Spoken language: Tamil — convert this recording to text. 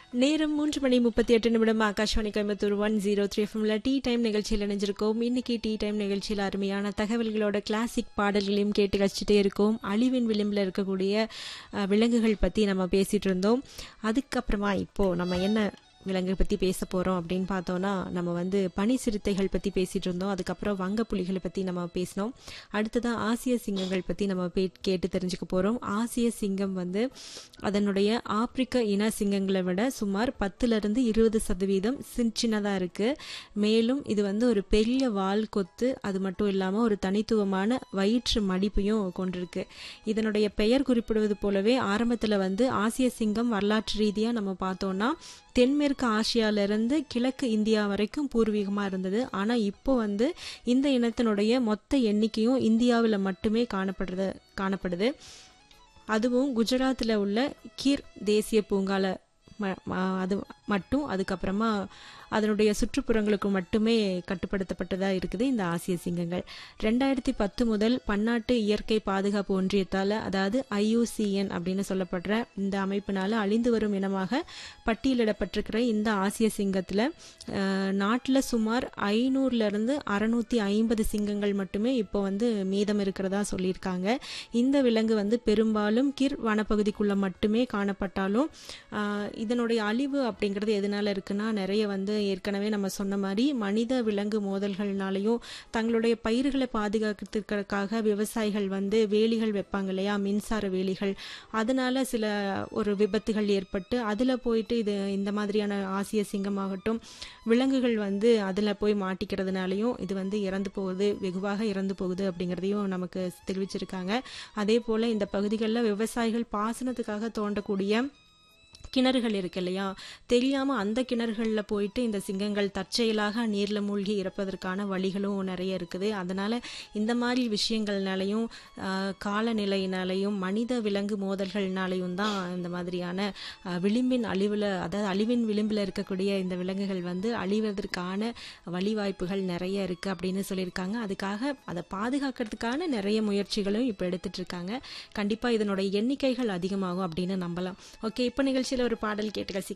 நேரம் மூன்று மணி முப்பத்தி எட்டு நிமிடம் Akashvani Coimbatore one zero three எஃப்எம்ல டீ டைம் நிகழ்ச்சியில் இணைஞ்சிருக்கோம் இன்னைக்கு டீ டைம் நிகழ்ச்சியில் அருமையான தகவல்களோட கிளாசிக் பாடல்களையும் கேட்டு கழிச்சிட்டே இருக்கோம் அழிவின் விளிம்பில் இருக்கக்கூடிய அஹ், விலங்குகள் பற்றி நம்ம பேசிட்டு இருந்தோம் அதுக்கப்புறமா இப்போ நம்ம என்ன விலங்கு பற்றி பேச போகிறோம் அப்படின்னு பார்த்தோன்னா நம்ம வந்து பனி சிறுத்தைகள் பற்றி பேசிட்டு இருந்தோம் அதுக்கப்புறம் வங்க புலிகளை பற்றி நம்ம பேசினோம் அடுத்ததான் ஆசிய சிங்கங்கள் பற்றி நம்ம பே கேட்டு தெரிஞ்சுக்க போகிறோம் ஆசிய சிங்கம் வந்து அதனுடைய ஆப்பிரிக்க இன சிங்கங்களை விட சுமார் பத்துலேருந்து இருபது சதவீதம் சின் சின்னதாக இருக்குது மேலும் இது வந்து ஒரு பெரிய வால் கொத்து அது மட்டும் இல்லாமல் ஒரு தனித்துவமான வயிற்று மடிப்பையும் கொண்டிருக்கு இதனுடைய பெயர் குறிப்பிடுவது போலவே ஆரம்பத்தில் வந்து ஆசிய சிங்கம் வரலாற்று ரீதியாக நம்ம பார்த்தோம்னா தென்மேற்கு ஆசியாவிலிருந்து கிழக்கு இந்தியா வரைக்கும் பூர்வீகமாக இருந்தது ஆனால் இப்போ வந்து இந்த இனத்தினுடைய மொத்த எண்ணிக்கையும் இந்தியாவில் மட்டுமே காணப்படுறது காணப்படுது அதுவும் குஜராத்தில் உள்ள கீர் தேசிய பூங்கால ம- ம- அது மட்டும் அதுக்கப்புறமா அதனுடைய சுற்றுப்புறங்களுக்கு மட்டுமே கட்டுப்படுத்தப்பட்டதாக இருக்குது இந்த ஆசிய சிங்கங்கள் ரெண்டாயிரத்தி பத்து முதல் பன்னாட்டு இயற்கை பாதுகாப்பு ஒன்றியத்தால் அதாவது ஐயூசிஎன் அப்படின்னு சொல்லப்படுற இந்த அமைப்பினால அழிந்து வரும் இனமாக பட்டியலிடப்பட்டிருக்கிற இந்த ஆசிய சிங்கத்தில் நாட்டில் சுமார் ஐநூறுலேருந்து அறநூற்றி ஐம்பது சிங்கங்கள் மட்டுமே இப்போ வந்து மீதம் இருக்கிறதா சொல்லியிருக்காங்க இந்த விலங்கு வந்து பெரும்பாலும் கிர் வனப்பகுதிக்குள்ள மட்டுமே காணப்பட்டாலும் ஆஹ், இதனுடைய அழிவு அப்படிங்கிறது எதனால இருக்குன்னா நிறைய வந்து ஏற்கனவே நம்ம சொன்ன மாதிரி மனித விலங்கு மோதல்கள்னாலையும் தங்களுடைய பயிர்களை பாதுகாக்கிறதுக்காக விவசாயிகள் வந்து வேலிகள் வைப்பாங்க இல்லையா மின்சார வேலிகள் அதனால சில ஒரு விபத்துகள் ஏற்பட்டு அதில் போயிட்டு இது இந்த மாதிரியான ஆசிய சிங்கமாகட்டும் விலங்குகள் வந்து அதில் போய் மாட்டிக்கிறதுனாலையும் இது வந்து இறந்து போகுது வெகுவாக இறந்து போகுது அப்படிங்கிறதையும் நமக்கு தெரிவிச்சிருக்காங்க அதே போல் இந்த பகுதிகளில் விவசாயிகள் பாசனத்துக்காக தோண்டக்கூடிய கிணறுகள் இருக்கு இல்லையா தெரியாம அந்த கிணறுகளில் போயிட்டு இந்த சிங்கங்கள் தற்செயலாக நீர்ல மூழ்கி இறப்பதற்கான வழிகளும் நிறைய இருக்குது அதனால இந்த மாதிரி விஷயங்கள்னாலையும் ஆஹ், காலநிலையினாலையும் மனித விலங்கு மோதல்கள்னாலையும் தான் இந்த மாதிரியான ஆஹ், விளிம்பின் அழிவுல அதாவது அழிவின் விளிம்பில் இருக்கக்கூடிய இந்த விலங்குகள் வந்து அழிவதற்கான வழிவாய்ப்புகள் நிறைய இருக்கு அப்படின்னு சொல்லியிருக்காங்க அதுக்காக அதை பாதுகாக்கிறதுக்கான நிறைய முயற்சிகளும் இப்போ எடுத்துட்டு இருக்காங்க கண்டிப்பா இதனோட எண்ணிக்கைகள் அதிகமாகும் அப்படின்னு நம்பலாம் ஓகே இப்போ நிகழ்ச்சியில் ஒரு பாடல் கேட்டு